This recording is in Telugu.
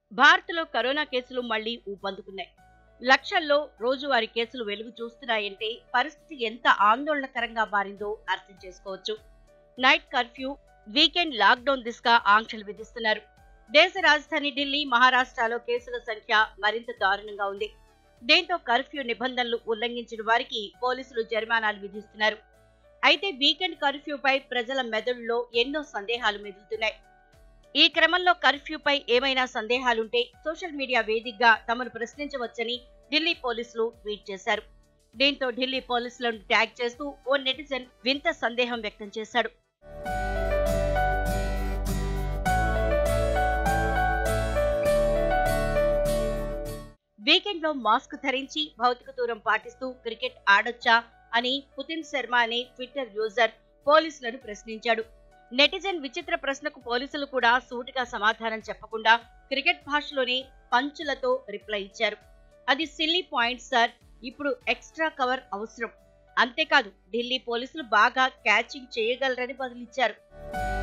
భారత్లో కరోనా కేసులు మళ్లీ ఊపందుకున్నాయి లక్షల్లో రోజువారీ కేసులు వెలుగు చూస్తున్నాయంటే పరిస్థితి ఎంత ఆందోళనకరంగా మారిందో అర్థం చేసుకోవచ్చు నైట్ కర్ఫ్యూ వీకెండ్ లాక్డౌన్ దిశగా ఆంక్షలు విధిస్తున్నారు దేశ రాజధాని ఢిల్లీ మహారాష్ట్రలో కేసుల సంఖ్య మరింత దారుణంగా ఉంది దీంతో కర్ఫ్యూ నిబంధనలు ఉల్లంఘించిన వారికి పోలీసులు జరిమానాలు విధిస్తున్నారు అయితే వీకెండ్ కర్ఫ్యూపై ప్రజల మెదడులో ఎన్నో సందేహాలు మెదులుతున్నాయి ఈ క్రమంలో కర్ఫ్యూపై ఏమైనా సందేహాలుంటే సోషల్ మీడియా వేదికగా తమను ప్రశ్నించవచ్చని ఢిల్లీ పోలీసులు ట్వీట్ చేశారు దీంతో ఢిల్లీ పోలీసులను ట్యాగ్ చేస్తూ ఓ నెటిజన్ వింత సందేహం వ్యక్తం చేశాడు వీకెండ్ లో మాస్క్ ధరించి భౌతిక దూరం పాటిస్తూ క్రికెట్ ఆడొచ్చా అని పుతిన్ శర్మ అనే ట్విట్టర్ యూజర్ పోలీసులను ప్రశ్నించాడు నెటిజన్ విచిత్ర ప్రశ్నకు పోలీసులు కూడా సూటిగా సమాధానం చెప్పకుండా క్రికెట్ భాషలోనే పంచులతో రిప్లై ఇచ్చారు అది సిల్లీ పాయింట్ సార్ ఇప్పుడు ఎక్స్ట్రా కవర్ అవసరం అంతేకాదు ఢిల్లీ పోలీసులు బాగా క్యాచింగ్ చేయగలరని బదులిచ్చారు